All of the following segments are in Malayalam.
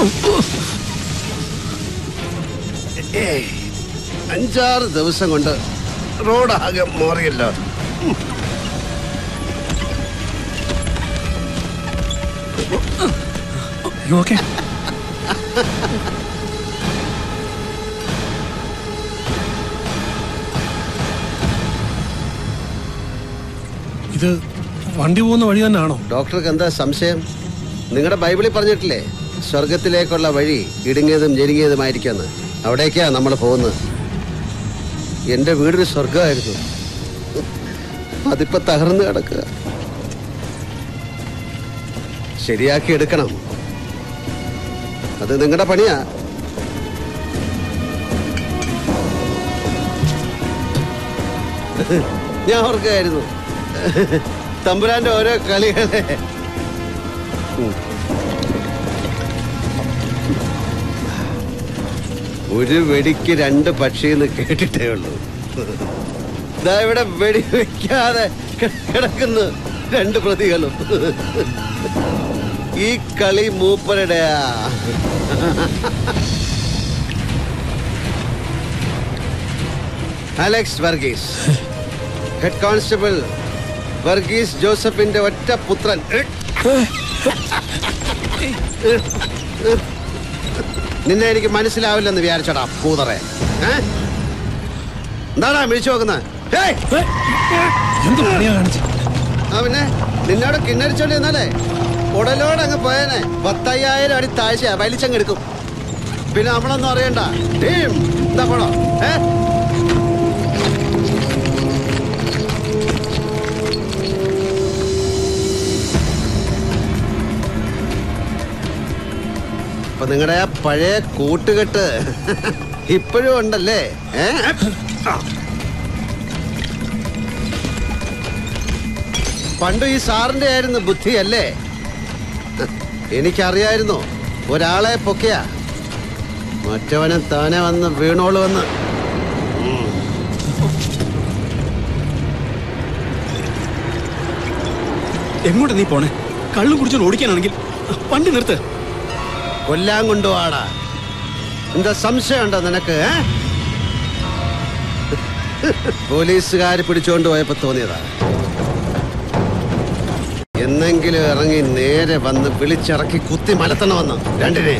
ഏയ് അഞ്ചാറ് ദിവസം കൊണ്ട് റോഡാകെ മാറിയല്ലോ യു ഓക്കെ ഇത് വണ്ടി പോകുന്ന വഴി തന്നെയാണോ ഡോക്ടർക്ക് എന്താ സംശയം നിങ്ങളുടെ ബൈബിളിൽ പറഞ്ഞിട്ടില്ലേ സ്വർഗത്തിലേക്കുള്ള വഴി ഇടുങ്ങിയതും ഞെരുങ്ങിയതുമായിരിക്കുമെന്ന് അവിടേക്കാ നമ്മൾ പോകുന്നത് എൻ്റെ വീടൊരു സ്വർഗമായിരുന്നു അതിപ്പോ തകർന്നു കിടക്കുക ശരിയാക്കി എടുക്കണം അത് നിങ്ങളുടെ പണിയാ ഞാൻ ഓർക്കുകയായിരുന്നു തമ്പുരാന്റെ ഓരോ കളികളെ ഉം. ഒരു വെടിക്ക് രണ്ട് പക്ഷി എന്ന് കേട്ടിട്ടേ ഉള്ളൂ ദാ ഇവിടെ വെടി വെക്കാതെ കി- കിടക്കുന്നു രണ്ട് പ്രതികളും ഈ കളി മൂപ്പരുടെയാ Alex Varghese head constable Varghese ജോസഫിന്റെ ഒറ്റ പുത്രൻ നിന്നെ എനിക്ക് മനസ്സിലാവില്ലെന്ന് വിചാരിച്ചടാ പൂതറെ ഏ? എന്താടാ വിളിച്ചു നോക്കുന്നത് ഏയ്! എന്ത് പണിയാ കാണിച്ചത് ആ പിന്നെ നിന്നോട് കിണ്ണടിച്ചോണ്ട് നിന്നാലേ ഉടലോട് അങ്ങ് പോയനെ പത്തയ്യായിരം അടി താഴ്ച വലിച്ചങ്ങെടുക്കും പിന്നെ നമ്മളൊന്നും അറിയണ്ട ടീം എന്താ പോണോ ഏ അപ്പൊ നിങ്ങളുടെ ആ പഴയ കൂട്ടുകെട്ട് ഇപ്പോഴും ഉണ്ടല്ലേ ഏ ആ. പണ്ട് ഈ സാറിന്റെ ആയിരുന്നു ബുദ്ധി അല്ലേ എനിക്കറിയായിരുന്നു ഒരാളെ പൊക്കിയ മറ്റവനെ താനെ വന്ന് വീണോളൂ വന്ന് എങ്ങോട്ടാ നീ പോണേ കള്ളും കുടിച്ചോണ്ട് ഓടിക്കാനാണെങ്കിൽ വണ്ടി നിർത്ത് കൊല്ലാൻ കൊണ്ടുപോവാടാ എന്താ സംശയമുണ്ടോ നിനക്ക് ഏ? പോലീസുകാർ പിടിച്ചോണ്ട് പോയപ്പോ തോന്നിയതാ എന്നെങ്കിലും ഇറങ്ങി നേരെ വന്ന് വിളിച്ചിറക്കി കുത്തി മലത്തണമെന്ന് രണ്ടിനെ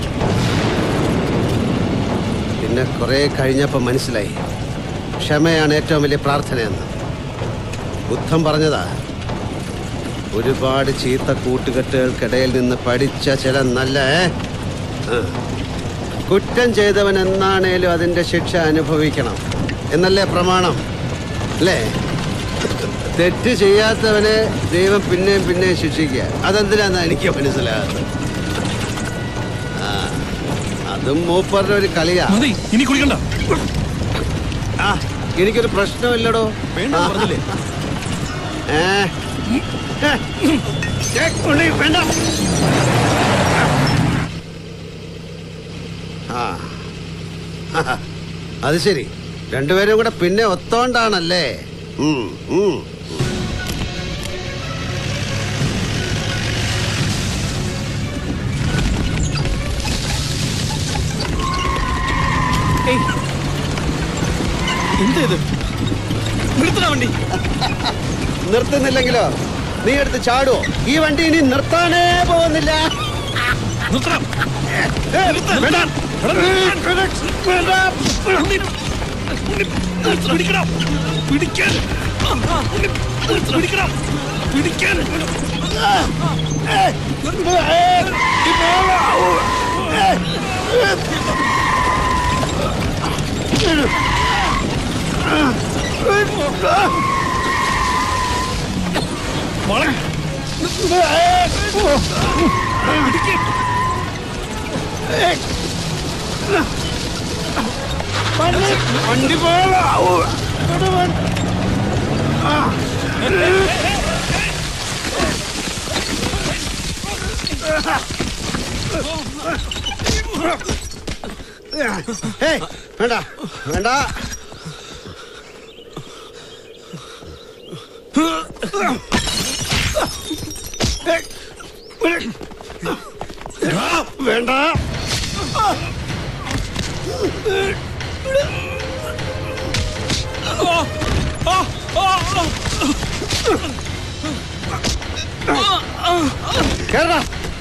പിന്നെ കുറെ കഴിഞ്ഞപ്പോ മനസ്സിലായി ക്ഷമയാണ് ഏറ്റവും വലിയ പ്രാർത്ഥനയെന്ന് ബുദ്ധം പറഞ്ഞതാ ഒരുപാട് ചീത്ത കൂട്ടുകെട്ടുകൾക്കിടയിൽ നിന്ന് പഠിച്ച ചില നല്ല ഏ? ആ. കുറ്റം ചെയ്തവൻ എന്നാണേലും അതിന്റെ ശിക്ഷ അനുഭവിക്കണം എന്നല്ലേ പ്രമാണം അല്ലേ തെറ്റ് ചെയ്യാത്തവനെ ദൈവം പിന്നെയും പിന്നെയും ശിക്ഷിക്കുക അതെന്തിനാന്ന് എനിക്ക് മനസ്സിലാകുന്നത് ആ അതും മൂപ്പറുടെ ഒരു കളിയാ മതി ഇനി കുടിക്കണ്ട ആ എനിക്കൊരു പ്രശ്നമില്ലടോ വേണ്ട ആ. പറഞ്ഞില്ലേ ഏ. ഏ. ഏ, ഉണ്ണി, വേണ്ട ആ ആ. അത് ശരി രണ്ടുപേരും കൂടെ പിന്നെ ഒത്തോണ്ടാണല്ലേ ഉം, ഉം. ഏയ് എന്താ ഇത് നിർത്തണ വണ്ടി നിർത്തുന്നില്ലെങ്കിലോ നീ എടുത്ത് ചാടുവോ ഈ വണ്ടി ഇനി നിർത്താനേ പോകുന്നില്ല നിർത്തണം ഏ, വേണ്ട. വേണ്ട. പിടിക്കണം പിടിക്കാൻ പിടിക്കണം പിടിക്കാൻ മോളെ പിടിക്കാൻ വണ്ടി പോവാ ഏയ്, വേണ്ട വേണ്ട വേണ്ട കേറടാ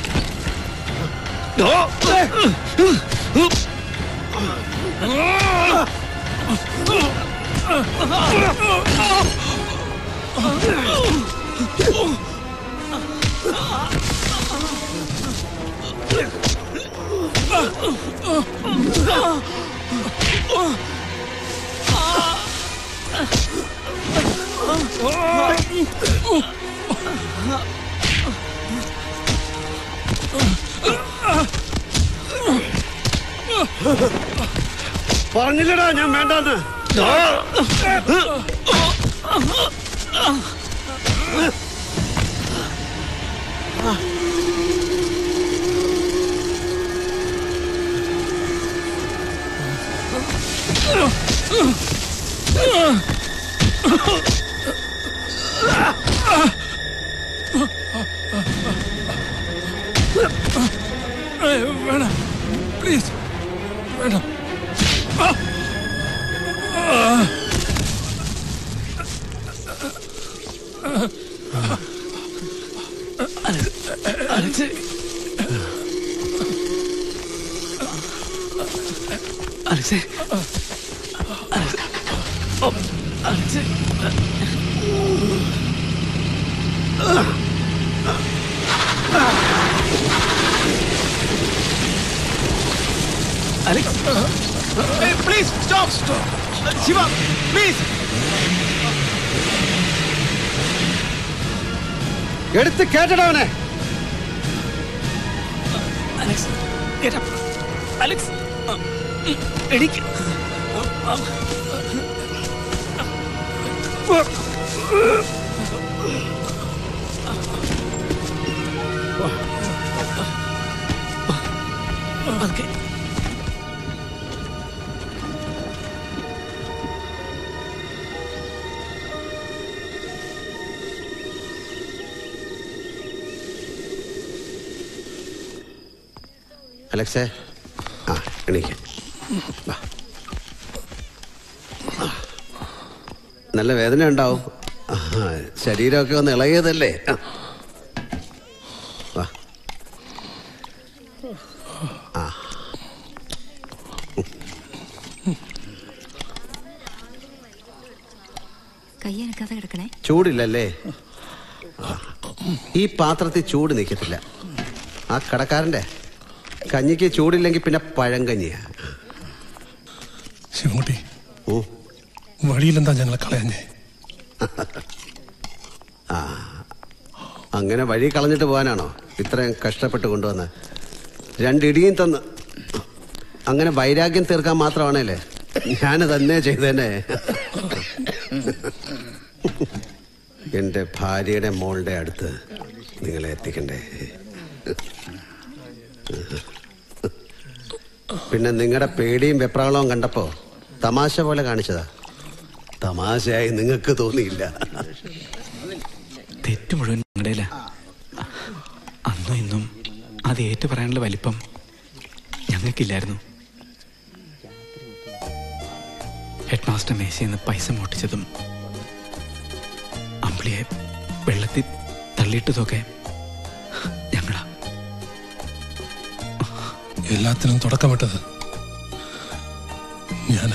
പറഞ്ഞില്ലടാ ഞാൻ വേണ്ടെന്ന് ഏയ്, വേണം പ്ലീസ് വേണം അലക്സ് അലക്സേ Alex Alex please stop stop Shiva please എടുത്ത് കേട്ടടാ അവനെ അലക്സ് get up. അലക്സ് എടിക്ക് Okay. അലക്സേ ആ എണീക്ക് വാ. ആ. നല്ല വേദന ഉണ്ടാവും ആ, ശരീരമൊക്കെ ഒന്ന് ഇളകിയതല്ലേ ആ. വാ ആ കൈ അനക്കാതെ കിടക്കണേ ചൂടില്ലല്ലേ ആ. ഈ പാത്രത്തിൽ ചൂട് നിൽക്കത്തില്ല ആ കടക്കാരൻ്റെ കഞ്ഞിക്ക് ചൂടില്ലെങ്കിൽ പിന്നെ പഴങ്കഞ്ഞിയാ ശിവൻകുട്ടി ഓ വഴിയിലെന്താ ഞങ്ങളെ കളയഞ്ഞേ അങ്ങനെ വഴി കളഞ്ഞിട്ട് പോകാനാണോ ഇത്രയും കഷ്ടപ്പെട്ട് കൊണ്ടുവന്ന് രണ്ടിടിയും തന്ന് അങ്ങനെ വൈരാഗ്യം തീർക്കാൻ മാത്രമാണല്ലേ ഞാൻ തന്നെ ചെയ്തേനെ എന്റെ ഭാര്യയുടെ മോളുടെ അടുത്ത് നിങ്ങളെ എത്തിക്കണ്ടേ പിന്നെ നിങ്ങളുടെ പേടിയും വെപ്രാളവും കണ്ടപ്പോ തമാശ പോലെ കാണിച്ചതാ തമാശയായി നിങ്ങൾക്ക് തോന്നിയില്ല തെറ്റ് മുഴുവൻ ഞങ്ങളുടെയില്ല അന്നും ഇന്നും അത് ഏറ്റു പറയാനുള്ള വലിപ്പം ഞങ്ങൾക്കില്ലായിരുന്നു ഹെഡ് മാസ്റ്റർ മേശയിൽ നിന്ന് പൈസ മോട്ടിച്ചതും അമ്പിളിയെ വെള്ളത്തിൽ തള്ളിയിട്ടതൊക്കെ ഞങ്ങളാ എല്ലാത്തിനും തുടക്കമിട്ടത് ഞാനാ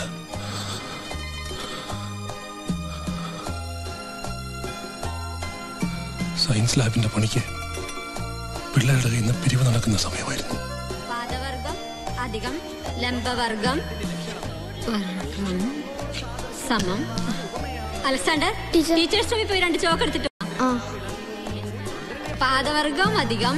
സയൻസ് ലാബിന്റെ പണിക്ക് പിള്ളേരുടെ കയ്യിൽ നിന്ന് പിരിവ് നടക്കുന്ന സമയമായിരുന്നു പാദവർഗം അധികം ലംബവർഗം വർഗം സമം അലക്സാണ്ടർ ടീച്ചേഴ്സ് റൂമിൽ പോയി രണ്ട് ചോക്ക് എടുത്തിട്ട് വാ. പാദവർഗം അധികം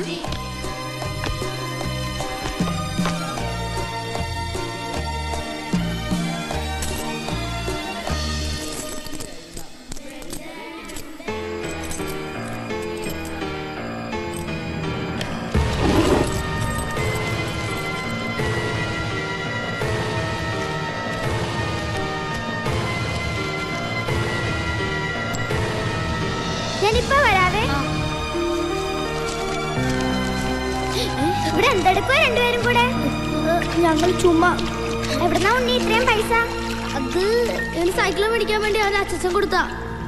ഞാനിപ്പോ വരാവേ ഇവിടെ എന്തെടുക്കുക രണ്ടുപേരും കൂടെ ഞങ്ങൾ ചുമ്മാ എവിടെന്നാ ഉണ്ണി ഇത്രയും പൈസ അത് ഇവന് സൈക്കിൾ മേടിക്കാൻ വേണ്ടി അവൻ അച്ഛൻ കൊടുത്താ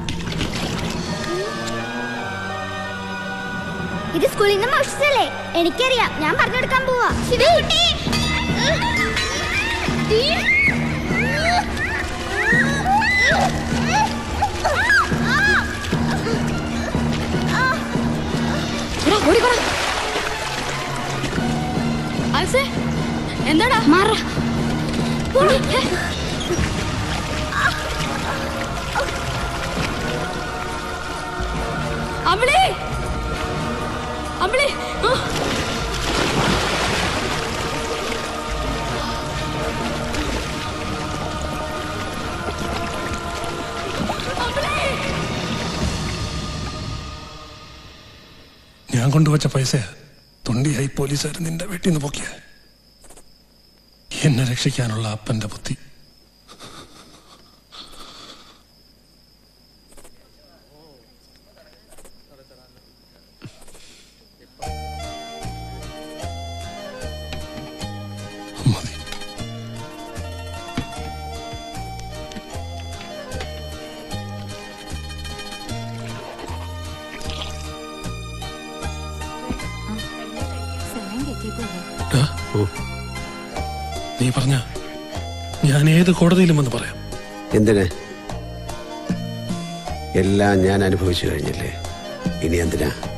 ഇത് സ്കൂളിൽ നിന്ന് മോഷിച്ചല്ലേ എനിക്കറിയാം ഞാൻ പറഞ്ഞെടുക്കാൻ പോവാ ശിവകുട്ടി എന്താടാ മാറ അമ്പിളി അമ്പിളി ആ. ഞാൻ കൊണ്ടുവച്ച പൈസ തൊണ്ടിയായി പോലീസുകാർ നിന്റെ വീട്ടിൽ നിന്ന് പൊക്കിയ എന്നെ രക്ഷിക്കാനുള്ള അപ്പന്റെ ബുദ്ധി മതി സമയം തെറ്റിയപ്പോഴേ ടാ, നീ പറഞ്ഞ ഞാൻ ഏത് കോടതിയിലും വന്ന് പറയാം എന്തിന് എല്ലാം ഞാൻ അനുഭവിച്ചു കഴിഞ്ഞില്ലേ ഇനി എന്തിനാ